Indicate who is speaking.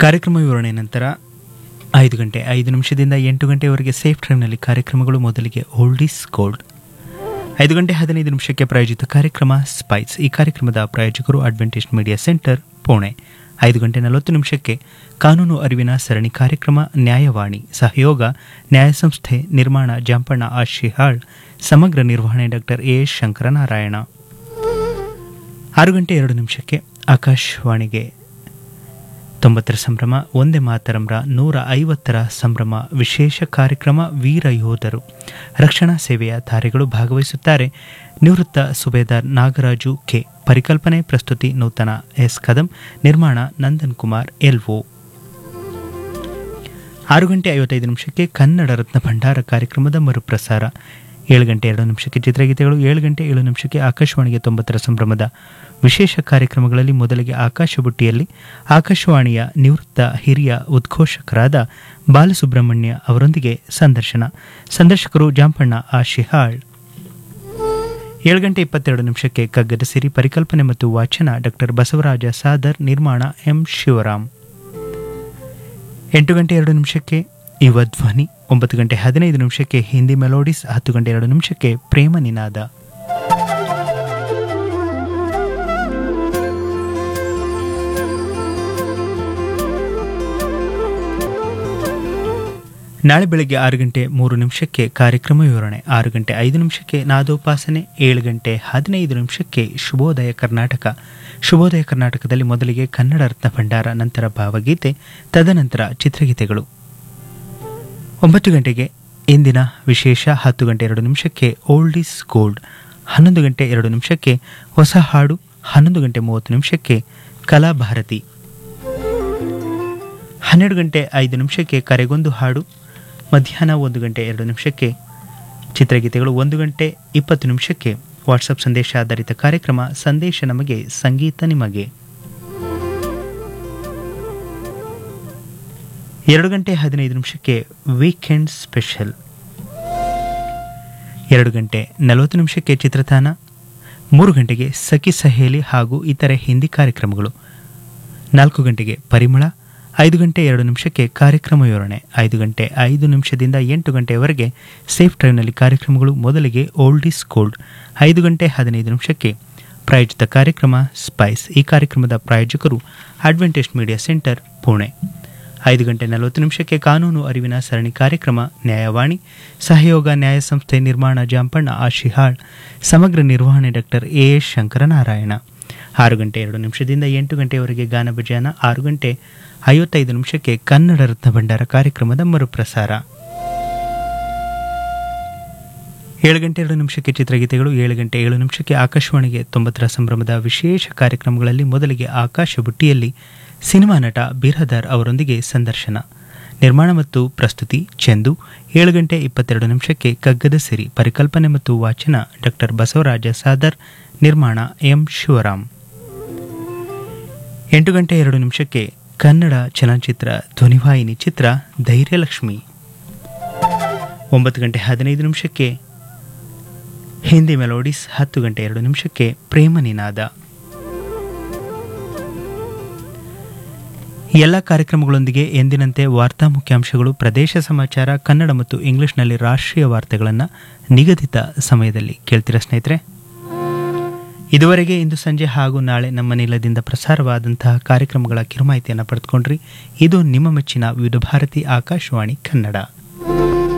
Speaker 1: ಕಾರ್ಯಕ್ರಮ ವಿವರಣೆ ನಂತರ ಐದು ಗಂಟೆ ಐದು ನಿಮಿಷದಿಂದ ಎಂಟು ಗಂಟೆಯವರೆಗೆ ಸೇಫ್ ಡ್ರೈವ್ನಲ್ಲಿ ಕಾರ್ಯಕ್ರಮಗಳು ಮೊದಲಿಗೆ ಓಲ್ಡ್ ಈಸ್ ಗೋಲ್ಡ್ ಐದು ಗಂಟೆ ಹದಿನೈದು ನಿಮಿಷಕ್ಕೆ ಪ್ರಾಯೋಜಿತ ಕಾರ್ಯಕ್ರಮ ಸ್ಪೈಸ್ ಈ ಕಾರ್ಯಕ್ರಮದ ಪ್ರಾಯೋಜಕರು ಅಡ್ವೆಂಟೇಜ್ ಮೀಡಿಯಾ ಸೆಂಟರ್ ಪುಣೆ ಐದು ಗಂಟೆ ನಲವತ್ತು ನಿಮಿಷಕ್ಕೆ ಕಾನೂನು ಅರಿವಿನ ಸರಣಿ ಕಾರ್ಯಕ್ರಮ ನ್ಯಾಯವಾಣಿ ಸಹಯೋಗ ನ್ಯಾಯ ಸಂಸ್ಥೆ ನಿರ್ಮಾಣ ಜಾಂಪಣ್ಣ ಆರ್ ಶಿಹಾಳ್ ಸಮಗ್ರ ನಿರ್ವಹಣೆ ಡಾಕ್ಟರ್ ಎ ಎಸ್ ಶಂಕರನಾರಾಯಣ ಆರು ಗಂಟೆ ಎರಡು ನಿಮಿಷಕ್ಕೆ ಆಕಾಶವಾಣಿಗೆ ತೊಂಬತ್ತರ ಸಂಭ್ರಮ ಒಂದೇ ಮಾತರಂರ ನೂರ ಐವತ್ತರ ಸಂಭ್ರಮ ವಿಶೇಷ ಕಾರ್ಯಕ್ರಮ ವೀರ ಯೋಧರು ರಕ್ಷಣಾ ಸೇವೆಯ ತಾರೆಗಳು ಭಾಗವಹಿಸುತ್ತಾರೆ ನಿವೃತ್ತ ಸುಬೇದಾರ್ ನಾಗರಾಜು ಕೆ ಪರಿಕಲ್ಪನೆ ಪ್ರಸ್ತುತಿ ನೂತನ ಎಸ್ ಕದಂ ನಿರ್ಮಾಣ ನಂದನ್ ಕುಮಾರ್ ಎಲ್ಒ ಆರು ಗಂಟೆ ಐವತ್ತೈದು ನಿಮಿಷಕ್ಕೆ ಕನ್ನಡ ರತ್ನ ಭಂಡಾರ ಕಾರ್ಯಕ್ರಮದ ಮರುಪ್ರಸಾರ ಏಳು ಗಂಟೆ ಎರಡು ನಿಮಿಷಕ್ಕೆ ಚಿತ್ರಗೀತೆಗಳು ಏಳು ಗಂಟೆ ಏಳು ನಿಮಿಷಕ್ಕೆ ಆಕಾಶವಾಣಿಗೆ ತೊಂಬತ್ತರ ಸಂಭ್ರಮದ ವಿಶೇಷ ಕಾರ್ಯಕ್ರಮಗಳಲ್ಲಿ ಮೊದಲಿಗೆ ಆಕಾಶ ಬುಟ್ಟಿಯಲ್ಲಿ ಆಕಾಶವಾಣಿಯ ನಿವೃತ್ತ ಹಿರಿಯ ಉದ್ಘೋಷಕರಾದ ಬಾಲಸುಬ್ರಹ್ಮಣ್ಯ ಅವರೊಂದಿಗೆ ಸಂದರ್ಶನ ಸಂದರ್ಶಕರು ಜಾಂಪಣ್ಣ ಆ ಶಿಹಾಳ್ ಏಳು ಗಂಟೆ ಇಪ್ಪತ್ತೆರಡು ನಿಮಿಷಕ್ಕೆ ಕಗ್ಗದ ಸಿರಿ ಪರಿಕಲ್ಪನೆ ಮತ್ತು ವಾಚನ ಡಾಕ್ಟರ್ ಬಸವರಾಜ ಸಾದರ್ ನಿರ್ಮಾಣ ಎಂ ಶಿವರಾಮ್ ಎಂಟು ಗಂಟೆ ಎರಡು ನಿಮಿಷಕ್ಕೆ ಯುವ ಧ್ವನಿ ಒಂಬತ್ತು ಗಂಟೆ ಹದಿನೈದು ನಿಮಿಷಕ್ಕೆ ಹಿಂದಿ ಮೆಲೋಡಿಸ್ ಹತ್ತು ಗಂಟೆ ಎರಡು ನಿಮಿಷಕ್ಕೆ ಪ್ರೇಮ ನಿನಾದ ನಾಳೆ ಬೆಳಗ್ಗೆ ಆರು ಗಂಟೆ ಮೂರು ನಿಮಿಷಕ್ಕೆ ಕಾರ್ಯಕ್ರಮ ವಿವರಣೆ ಆರು ಗಂಟೆ ಐದು ನಿಮಿಷಕ್ಕೆ ನಾದೋಪಾಸನೆ ಏಳು ಗಂಟೆ ಹದಿನೈದು ನಿಮಿಷಕ್ಕೆ ಶುಭೋದಯ ಕರ್ನಾಟಕ ಶುಭೋದಯ ಕರ್ನಾಟಕದಲ್ಲಿ ಮೊದಲಿಗೆ ಕನ್ನಡ ರತ್ನ ಭಂಡಾರ ನಂತರ ಭಾವಗೀತೆ ತದನಂತರ ಚಿತ್ರಗೀತೆಗಳು ಒಂಬತ್ತು ಗಂಟೆಗೆ ಇಂದಿನ ವಿಶೇಷ ಹತ್ತು ಗಂಟೆ ಎರಡು ನಿಮಿಷಕ್ಕೆ ಓಲ್ಡ್ ಈಸ್ ಗೋಲ್ಡ್ ಹನ್ನೊಂದು ಗಂಟೆ ಎರಡು ನಿಮಿಷಕ್ಕೆ ಹೊಸ ಹಾಡು ಹನ್ನೊಂದು ಗಂಟೆ ಮೂವತ್ತು ನಿಮಿಷಕ್ಕೆ ಕಲಾಭಾರತಿ ಹನ್ನೆರಡು ಗಂಟೆ ಐದು ನಿಮಿಷಕ್ಕೆ ಕರೆಗೊಂದು ಹಾಡು ಮಧ್ಯಾಹ್ನ ಒಂದು ಗಂಟೆ ಎರಡು ನಿಮಿಷಕ್ಕೆ ಚಿತ್ರಗೀತೆಗಳು ಒಂದು ಗಂಟೆ ಇಪ್ಪತ್ತು ನಿಮಿಷಕ್ಕೆ ವಾಟ್ಸಪ್ ಸಂದೇಶ ಆಧಾರಿತ ಕಾರ್ಯಕ್ರಮ ಸಂದೇಶ ನಮಗೆ ಸಂಗೀತ ನಿಮಗೆ ಎರಡು ಗಂಟೆ ಹದಿನೈದು ನಿಮಿಷಕ್ಕೆ ವೀಕೆಂಡ್ ಸ್ಪೆಷಲ್ ಎರಡು ಗಂಟೆ ನಲವತ್ತು ನಿಮಿಷಕ್ಕೆ ಚಿತ್ರತಾನ ಮೂರು ಗಂಟೆಗೆ ಸಖಿ ಸಹೇಲಿ ಹಾಗೂ ಇತರೆ ಹಿಂದಿ ಕಾರ್ಯಕ್ರಮಗಳು ನಾಲ್ಕು ಗಂಟೆಗೆ ಪರಿಮಳ ಐದು ಗಂಟೆ ಎರಡು ನಿಮಿಷಕ್ಕೆ ಕಾರ್ಯಕ್ರಮ ವಿವರಣೆ ಐದು ಗಂಟೆ ಐದು ನಿಮಿಷದಿಂದ ಎಂಟು ಗಂಟೆಯವರೆಗೆ ಸೇಫ್ ಡ್ರೈವ್ನಲ್ಲಿ ಕಾರ್ಯಕ್ರಮಗಳು ಮೊದಲಿಗೆ ಓಲ್ಡ್ ಈಸ್ ಗೋಲ್ಡ್ ಐದು ಗಂಟೆ ಹದಿನೈದು ನಿಮಿಷಕ್ಕೆ ಪ್ರಾಯೋಜಿತ ಕಾರ್ಯಕ್ರಮ ಸ್ಪೈಸ್ ಈ ಕಾರ್ಯಕ್ರಮದ ಪ್ರಾಯೋಜಕರು ಅಡ್ವೆಂಟೇಜ್ ಮೀಡಿಯಾ ಸೆಂಟರ್ ಪುಣೆ ಐದು ಗಂಟೆ ನಲವತ್ತು ನಿಮಿಷಕ್ಕೆ ಕಾನೂನು ಅರಿವಿನ ಸರಣಿ ಕಾರ್ಯಕ್ರಮ ನ್ಯಾಯವಾಣಿ ಸಹಯೋಗ ನ್ಯಾಯ ಸಂಸ್ಥೆ ನಿರ್ಮಾಣ ಜಾಂಪಣ್ಣ ಆಶಿಹಾಳ್ ಸಮಗ್ರ ನಿರ್ವಹಣೆ ಡಾಕ್ಟರ್ ಎ ಎಸ್ ಶಂಕರನಾರಾಯಣ ಆರು ಗಂಟೆ ಎರಡು ನಿಮಿಷದಿಂದ ಎಂಟು ಗಂಟೆಯವರೆಗೆ ಗಾನ ಭಜಾನ ಆರು ಗಂಟೆ ಐವತ್ತೈದು ನಿಮಿಷಕ್ಕೆ ಕನ್ನಡ ರತ್ನ ಭಂಡಾರ ಕಾರ್ಯಕ್ರಮದ ಮರುಪ್ರಸಾರ ಏಳು ಗಂಟೆ ಎರಡು ನಿಮಿಷಕ್ಕೆ ಚಿತ್ರಗೀತೆಗಳು ಏಳು ಗಂಟೆ ಏಳು ನಿಮಿಷಕ್ಕೆ ಆಕಾಶವಾಣಿಗೆ ತೊಂಬತ್ತರ ಸಂಭ್ರಮದ ವಿಶೇಷ ಕಾರ್ಯಕ್ರಮಗಳಲ್ಲಿ ಮೊದಲಿಗೆ ಆಕಾಶ ಬುಟ್ಟಿಯಲ್ಲಿ ಸಿನಿಮಾ ನಟ ಬಿರಹದಾರ್ ಅವರೊಂದಿಗೆ ಸಂದರ್ಶನ ನಿರ್ಮಾಣ ಮತ್ತು ಪ್ರಸ್ತುತಿ ಚೆಂದು ಏಳು ಗಂಟೆ ಇಪ್ಪತ್ತೆರಡು ನಿಮಿಷಕ್ಕೆ ಕಗ್ಗದ ಸಿರಿ ಪರಿಕಲ್ಪನೆ ಮತ್ತು ವಾಚನ ಡಾಕ್ಟರ್ ಬಸವರಾಜ ಸಾದರ್ ನಿರ್ಮಾಣ ಎಂ ಶಿವರಾಮ್ ಎಂಟು ಗಂಟೆ ಎರಡು ನಿಮಿಷಕ್ಕೆ ಕನ್ನಡ ಚಲನಚಿತ್ರ ಧ್ವನಿವಾಹಿನಿ ಚಿತ್ರ ಧೈರ್ಯಲಕ್ಷ್ಮಿ ಒಂಬತ್ತು ಗಂಟೆ ಹದಿನೈದು ನಿಮಿಷಕ್ಕೆ ಹಿಂದಿ ಮೆಲೋಡಿಸ್ ಹತ್ತು ಗಂಟೆ ಎರಡು ನಿಮಿಷಕ್ಕೆ ಪ್ರೇಮ ನಿನಾದ ಎಲ್ಲ ಕಾರ್ಯಕ್ರಮಗಳೊಂದಿಗೆ ಎಂದಿನಂತೆ ವಾರ್ತಾ ಮುಖ್ಯಾಂಶಗಳು ಪ್ರದೇಶ ಸಮಾಚಾರ ಕನ್ನಡ ಮತ್ತು ಇಂಗ್ಲಿಷ್ನಲ್ಲಿ ರಾಷ್ಟ್ರೀಯ ವಾರ್ತೆಗಳನ್ನು ನಿಗದಿತ ಸಮಯದಲ್ಲಿ ಕೇಳ್ತೀರಾ ಸ್ನೇಹಿತರೆ ಇದುವರೆಗೆ ಇಂದು ಸಂಜೆ ಹಾಗೂ ನಾಳೆ ನಮ್ಮ ನಿಲದಿಂದ ಪ್ರಸಾರವಾದಂತಹ ಕಾರ್ಯಕ್ರಮಗಳ ಕಿರುಮಾಹಿತಿಯನ್ನು ಪಡೆದುಕೊಂಡ್ರಿ ಇದು ನಿಮ್ಮ ಮೆಚ್ಚಿನ ವಿವಿಧ ಭಾರತಿ ಆಕಾಶವಾಣಿ ಕನ್ನಡ